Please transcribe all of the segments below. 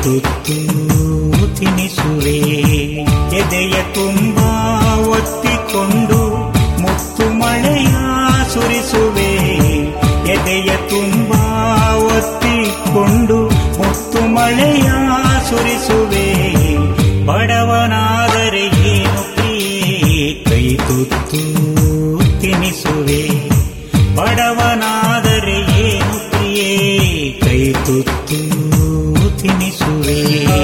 ತುತ್ತು ತಿನಿಸುವೆ ಎದೆಯ ತುಂಬ ಒತ್ತಿಕೊಂಡು ಮುತ್ತು ಮಳೆಯ ಸುರಿಸುವೆ ಎದೆಯ ತುಂಬ ಒತ್ತಿಕೊಂಡು ಮುತ್ತು ಮಳೆಯ ಸುರಿಸುವೆ ಬಡವನಾದರೆ ಏನು ಪ್ರಿಯೇ ಕೈ ತುತ್ತು ತಿನಿಸುವೆ ಬಡವನಾದರೆ ಏನು ಪ್ರಿಯೇ ಕೈ ತುತ್ತು ತಿನಿಸುವೆ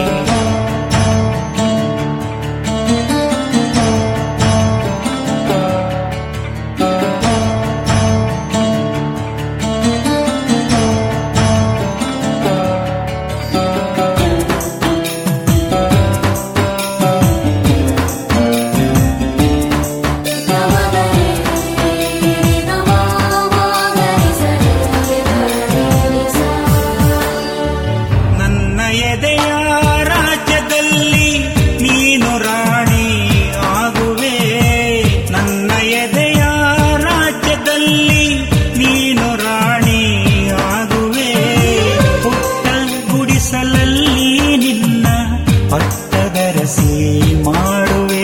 ನನ್ನ ಎದೆಯ ರಾಜ್ಯದಲ್ಲಿ ನೀನು ರಾಣಿ ಆಗುವೆ ನನ್ನ ಎದೆಯ ರಾಜ್ಯದಲ್ಲಿ ನೀನು ರಾಣಿ ಆಗುವೆ ಪುಟ್ಟ ಗುಡಿಸಲಲ್ಲಿ ನಿನ್ನ ಪಟ್ಟದರಸಿ ಮಾಡುವೆ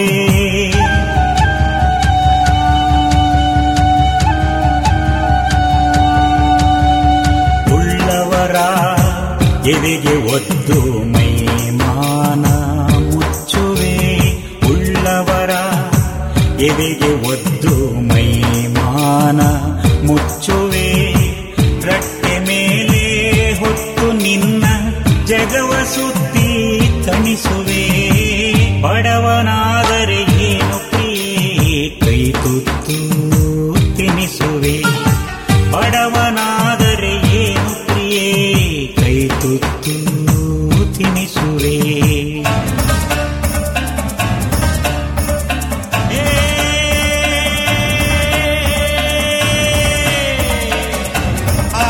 ಉಳ್ಳವರ ಎದೆಗೆ ಒದ್ದು ಮೈಮಾನ ಮುಚ್ಚುವೆ ಉಳ್ಳವರ ಎದೆಗೆ ಒದ್ದು ಮೈಮಾನ ಮುಚ್ಚುವೆ ರಟ್ಟೆ ಮೇಲೆ ಹೊತ್ತು ನಿನ್ನ ಜಗವ ಸುತ್ತಿ ತಣಿಸುವೆ ಬಡವನಾದರೆ ಏನು ಪ್ರಿಯೇ ಕೈ ತುತ್ತು ತಿನಿಸುವೆ ಬಡವನಾದರೆ ಏನು ಪ್ರಿಯೇ ಕೈ ತುತ್ತು ತಿನಿಸುವೆ ಏ, ಆ,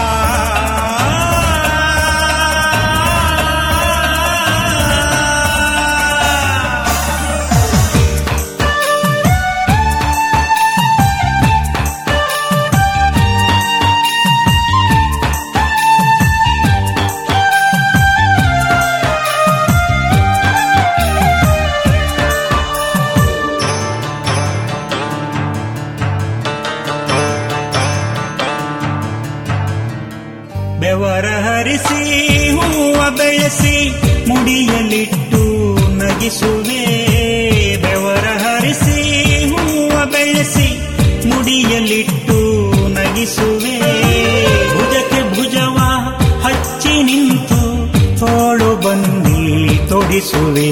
ಬೆವರ ಹರಿಸಿ ಹೂವ ಬೆಳೆಸಿ ಮುಡಿಯಲಿಟ್ಟು ನಗಿಸುವೆ ಬೆವರ ಹರಿಸಿ ಹೂವ ಬೆಳೆಸಿ ಮುಡಿಯಲಿಟ್ಟು ನಗಿಸುವೆ ಭುಜಕ್ಕೆ ಭುಜವ ಹಚ್ಚಿ ನಿಂತು ತೋಳು ಬಂದಿ ತೊಡಿಸುವೆ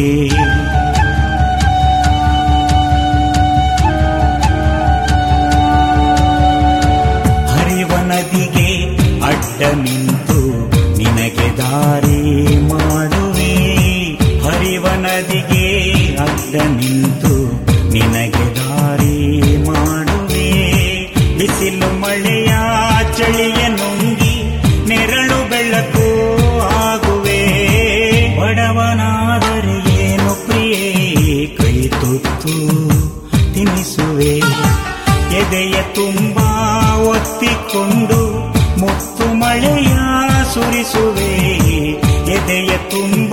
ಹರಿವ ನದಿಗೆ ಅಡ್ಡ ನಿಂತು ನಿನಗೆ ದಾರಿ ಮಾಡುವೆ ಹರಿವ ನದಿಗೆ ಅಡ್ಡ ನಿಂತು ನಿನಗೆ ದಾರಿ ಮಾಡುವೆ ಬಿಸಿಲು ಮಳೆಯ ಚಳಿಯ ನುಂಗಿ ನೆರಳು ಬೆಳಕು ಆಗುವೆ ಬಡವನಾದರೆ ಏನು ಪ್ರಿಯೇ ಕೈ ತುತ್ತು ತಿನಿಸುವೆ ಎದೆಯ ತುಂಬ ಒತ್ತಿಕೊಂಡು ಮುತ್ತು ಮಳೆಯ ಸುರಿಸುವೆ ಎದೆಯ ತುಂಬ